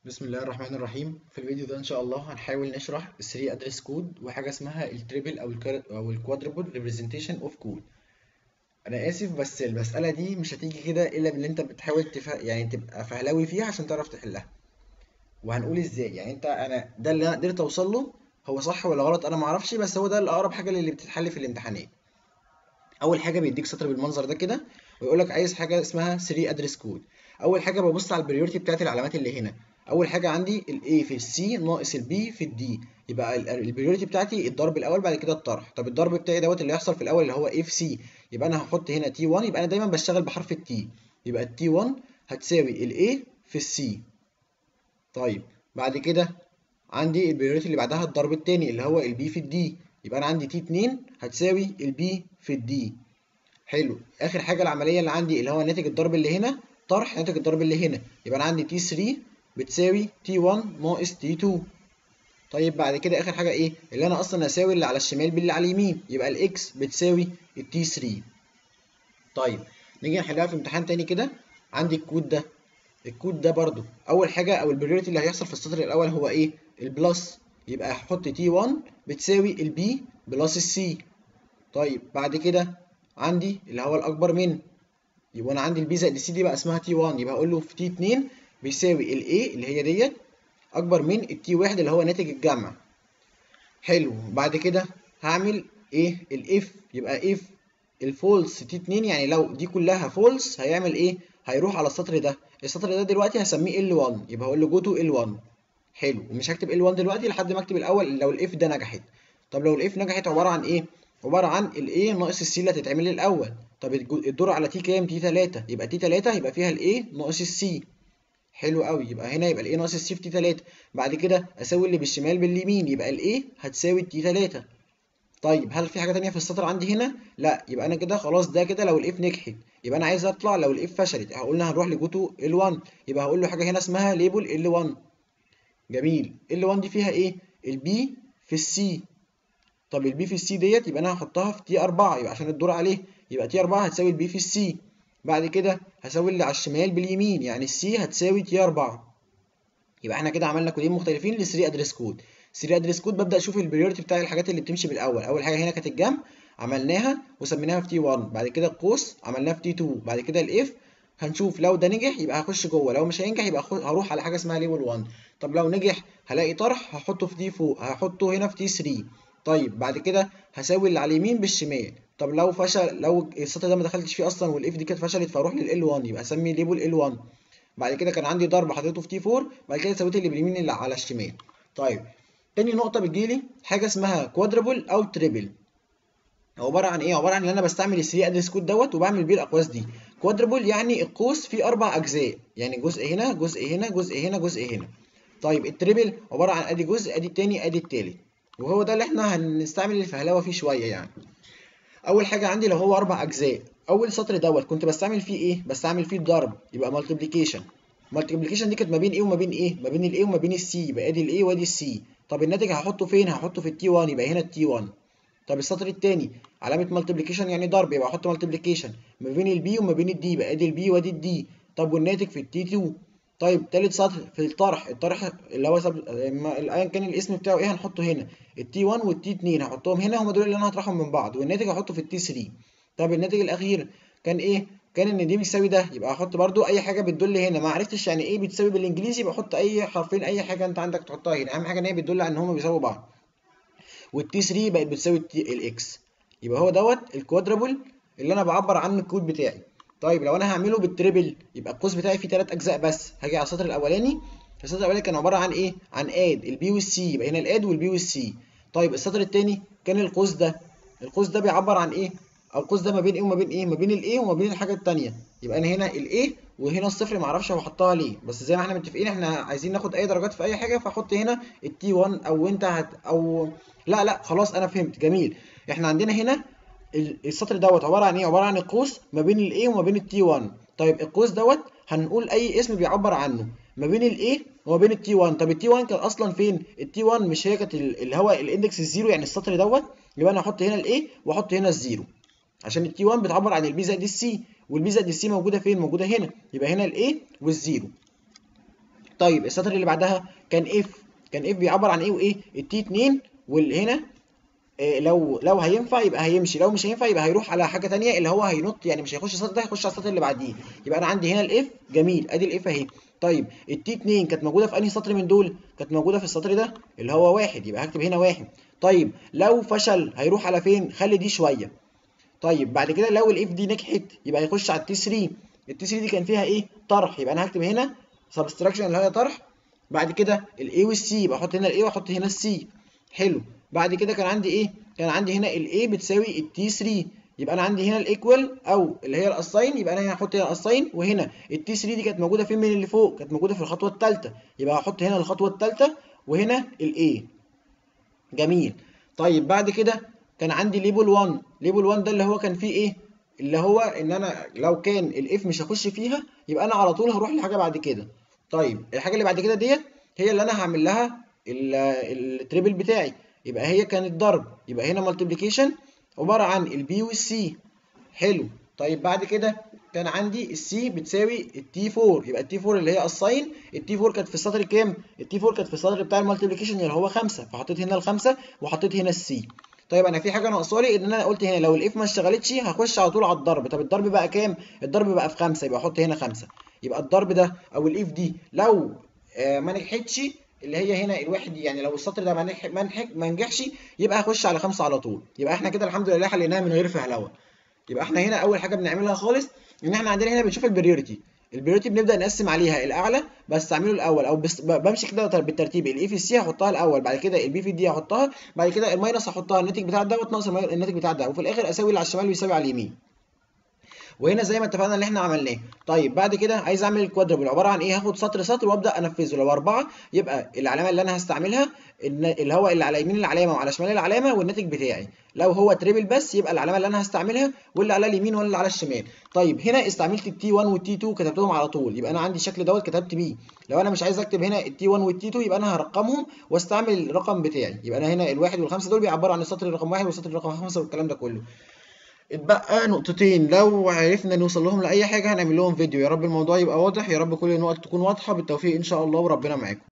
بسم الله الرحمن الرحيم في الفيديو ده ان شاء الله هنحاول نشرح ال 3 ادرس كود وحاجه اسمها التريبل او الكر... او الكوادربل ريبريزنتيشن اوف كود انا اسف بس المساله دي مش هتيجي كده الا بان انت بتحاول تف... يعني تبقى فهلاوي فيها عشان تعرف تحلها وهنقول ازاي يعني انت انا ده اللي انا قدرت اوصل له هو صح ولا غلط انا ما اعرفش بس هو ده الاقرب حاجه اللي بتتحل في الامتحانات اول حاجه بيديك سطر بالمنظر ده كده ويقول لك عايز حاجه اسمها 3 ادرس كود اول حاجه ببص على البريورتي بتاعت العلامات اللي هنا اول حاجه عندي ال A في ال C ناقص ال B في ال D يبقى البريورتي بتاعتي الضرب الاول بعد كده الطرح طب الضرب بتاعي دوت اللي هيحصل في الاول اللي هو A في C يبقى انا هحط هنا T1 يبقى انا دايما بشتغل بحرف ال T يبقى ال T1 هتساوي ال A في ال C طيب بعد كده عندي البريورتي اللي بعدها الضرب الثاني اللي هو ال B في ال D يبقى انا عندي T2 هتساوي ال B في ال D حلو اخر حاجه العمليه اللي عندي اللي هو ناتج الضرب اللي هنا طرح ناتج الضرب اللي هنا يبقى انا عندي T3 بتساوي T1 ناقص T2 طيب بعد كده اخر حاجه ايه اللي انا اصلا هساوي اللي على الشمال باللي على اليمين يبقى الاكس بتساوي التي 3 طيب نيجي نحلها في امتحان تاني كده عندي الكود ده الكود ده برضو اول حاجه او البريورتي اللي هيحصل في السطر الاول هو ايه البلس يبقى هحط T1 بتساوي البي بلس السي طيب بعد كده عندي اللي هو الاكبر من يبقى انا عندي البي زائد السي دي بقى اسمها T1 يبقى اقول له في T2 بيساوي ال A اللي هي ديت أكبر من ال T1 اللي هو ناتج الجمع. حلو بعد كده هعمل إيه؟ ال F يبقى F الفولس T2 يعني لو دي كلها فولس هيعمل إيه؟ هيروح على السطر ده، السطر ده دلوقتي هسميه L1 يبقى هقول له جو تو L1 حلو ومش هكتب L1 دلوقتي لحد ما أكتب الأول لو ال F ده نجحت. طب لو ال F نجحت عبارة عن إيه؟ عبارة عن ال A ناقص ال C اللي هتتعمل الأول. طب الدور على T كام؟ T3 يبقى T3 هيبقى فيها ال A ناقص ال C. حلو قوي يبقى هنا يبقى الايه ناقص السي في تي 3 بعد كده اساوي اللي بالشمال باليمين يبقى الايه هتساوي التي 3 طيب هل في حاجه ثانيه في السطر عندي هنا لا يبقى انا كده خلاص ده كده لو الاف نجحت يبقى انا عايز اطلع لو الاف فشلت قلنا هنروح لجوتو ال1 يبقى هقول له حاجه هنا اسمها ليبل ال1 جميل ال1 دي فيها ايه البي في السي طب البي في السي ديت يبقى انا هحطها في تي 4 يبقى عشان الدور عليه يبقى تي 4 هتساوي البي في السي بعد كده هساوي اللي على الشمال باليمين يعني السي هتساوي تي 4 يبقى احنا كده عملنا كودين مختلفين ل 3 ادرس كود 3 ادرس كود ببدا اشوف البريورتي بتاع الحاجات اللي بتمشي بالاول اول حاجه هنا كانت الجمع عملناها وسميناها في تي 1 بعد كده القوس عملناها في تي 2 بعد كده الاف هنشوف لو ده نجح يبقى هخش جوه لو مش هينجح يبقى هروح على حاجه اسمها ليبل 1 طب لو نجح هلاقي طرح هحطه في تي فوق هحطه هنا في تي 3 طيب بعد كده هساوي اللي على اليمين بالشمال طب لو فشل لو السطر ده ما دخلتش فيه اصلا والاف دي كانت فشلت فاروح لل 1 يبقى اسمي ليبل ال 1 بعد كده كان عندي ضرب حطيته في تي 4 بعد كده سويت اللي باليمين اللي على الشمال طيب تاني نقطه بتجيلي حاجه اسمها كوادربل او تريبل عباره عن ايه عباره عن ان انا بستعمل ال 3 ادرس كود دوت وبعمل بيه الاقواس دي كوادربل يعني القوس فيه اربع اجزاء يعني جزء هنا جزء هنا جزء هنا جزء هنا طيب التريبل عباره عن ادي جزء ادي التاني ادي التالت وهو ده اللي احنا هنستعمل الفهلوه فيه شويه يعني اول حاجه عندي لو هو اربع اجزاء اول سطر دوت كنت بستعمل فيه ايه بستعمل فيه الضرب يبقى مالتيبليكيشن مالتيبليكيشن دي كانت ما بين ايه وما بين ايه ما بين الايه وما بين السي يبقى ادي الايه وادي السي طب الناتج هحطه فين هحطه في التي 1 يبقى هنا التي 1 طب السطر الثاني علامه مالتيبليكيشن يعني ضرب يبقى احط مالتيبليكيشن ما بين البي وما بين الدي يبقى ادي البي وادي الدي طب والناتج في التي 2 طيب تالت سطر في الطرح الطرح اللي هو سب... ايا كان الاسم بتاعه ايه هنحطه هنا التي 1 والتي 2 هحطهم هنا هم دول اللي انا هطرحهم من بعض والناتج هحطه في التي 3 طب الناتج الاخير كان ايه كان ان دي بيساوي ده يبقى هحط برده اي حاجه بتدل هنا ما عرفتش يعني ايه بتساوي بالانجليزي يبقى احط اي حرفين اي حاجه انت عندك تحطها هنا اهم حاجه ان هي بتدل على ان هم بيساووا بعض والتي 3 بقت بتساوي الاكس يبقى هو دوت الكوادربل اللي انا بعبر عنه الكود بتاعي طيب لو انا هعمله بالتريبل يبقى القوس بتاعي فيه ثلاث اجزاء بس هاجي على السطر الاولاني السطر الاولاني كان عباره عن ايه عن اد البي والسي يبقى هنا الاد والبي والسي طيب السطر الثاني كان القوس ده القوس ده بيعبر عن ايه او القوس ده ما بين ايه وما بين ايه ما بين الايه وما بين الحاجه الثانيه يبقى انا هنا الايه وهنا الصفر ما اعرفش هو حطها ليه بس زي ما احنا متفقين احنا عايزين ناخد اي درجات في اي حاجه فاحط هنا التي 1 او انت هت او لا لا خلاص انا فهمت جميل احنا عندنا هنا السطر دوت عباره عن ايه عباره عن القوس ما بين الايه وما بين التي 1 طيب القوس دوت هنقول اي اسم بيعبر عنه ما بين الايه وما بين التي 1 طب التي 1 كان اصلا فين التي 1 مش هي كانت اللي هو الاندكس الزيرو يعني السطر دوت يبقى انا هحط هنا الايه واحط هنا الزيرو عشان التي 1 بتعبر عن البي زائد السي والبي زائد السي موجوده فين موجوده هنا يبقى هنا الايه والزيرو طيب السطر اللي بعدها كان اف كان اف بيعبر عن ايه وايه التي 2 والهنا إيه لو لو هينفع يبقى هيمشي لو مش هينفع يبقى هيروح على حاجه ثانيه اللي هو هينط يعني مش هيخش السطر ده هيخش على السطر اللي بعديه يبقى انا عندي هنا الاف جميل ادي الاف اهي طيب التي 2 كانت موجوده في انهي سطر من دول كانت موجوده في السطر ده اللي هو واحد يبقى هكتب هنا واحد طيب لو فشل هيروح على فين خلي دي شويه طيب بعد كده لو الاف دي نجحت يبقى هيخش على التي 3 التي 3 دي كان فيها ايه طرح يبقى انا هكتب هنا سبستراكشن اللي هي طرح بعد كده الاي والسي يبقى احط هنا الاي واحط هنا السي حلو بعد كده كان عندي ايه كان عندي هنا الاي بتساوي التي 3 يبقى انا عندي هنا الايكوال او اللي هي الاساين يبقى انا هنا هحط هنا الاساين وهنا التي 3 دي كانت موجوده فين من اللي فوق كانت موجوده في الخطوه الثالثه يبقى هحط هنا الخطوه الثالثه وهنا الاي جميل طيب بعد كده كان عندي ليبل 1 ليبل 1 ده اللي هو كان فيه ايه اللي هو ان انا لو كان الاف مش هخش فيها يبقى انا على طول هروح لحاجه بعد كده طيب الحاجه اللي بعد كده ديت هي اللي انا هعمل لها التريبل بتاعي يبقى هي كانت ضرب يبقى هنا مالتيبليكيشن عباره عن البي والسي حلو طيب بعد كده كان عندي السي بتساوي التي 4 يبقى التي 4 اللي هي الساين التي 4 كانت في السطر كام التي 4 كانت في السطر بتاع المالتيبليكيشن اللي هو 5 فحطيت هنا الخمسه وحطيت هنا السي طيب انا في حاجه ناقصالي ان انا قلت هنا لو الاف ما اشتغلتش هخش على طول على الضرب طب الضرب بقى كام الضرب بقى في 5 يبقى احط هنا 5 يبقى الضرب ده او الاف دي لو آه ما نجحتش اللي هي هنا الواحد يعني لو السطر ده ما نجح ما نجح ما نجحش يبقى هخش على 5 على طول يبقى احنا كده الحمد لله حليناها من غير فهلوه يبقى احنا هنا اول حاجه بنعملها خالص ان احنا عندنا هنا بنشوف البريوريتي البريوريتي بنبدا نقسم عليها الاعلى بستعمله الاول او بس بمشي كده بالترتيب الاي في السي هحطها الاول بعد كده البي في الدي هحطها بعد كده الماينس هحطها الناتج بتاع دوت ناقص الناتج بتاع ده وفي الاخر اساوي اللي على الشمال بيساوي على اليمين وهنا زي ما اتفقنا اللي احنا عملناه طيب بعد كده عايز اعمل الكوادربل عباره عن ايه هاخد سطر سطر وابدا انفذه لو اربعه يبقى العلامه اللي انا هستعملها اللي هو اللي على يمين العلامه وعلى شمال العلامه والناتج بتاعي لو هو تريبل بس يبقى العلامه اللي انا هستعملها واللي على اليمين واللي على الشمال طيب هنا استعملت التي 1 والتي 2 كتبتهم على طول يبقى انا عندي الشكل دوت كتبت بيه لو انا مش عايز اكتب هنا التي 1 والتي 2 يبقى انا هرقمهم واستعمل الرقم بتاعي يبقى انا هنا الواحد والخمسه دول بيعبروا عن السطر رقم واحد والسطر رقم خمسه والكلام ده كله اتبقى نقطتين لو عرفنا نوصل لهم لاي حاجه هنعمل لهم فيديو يا رب الموضوع يبقى واضح يا رب كل النقط تكون واضحه بالتوفيق ان شاء الله وربنا معاكم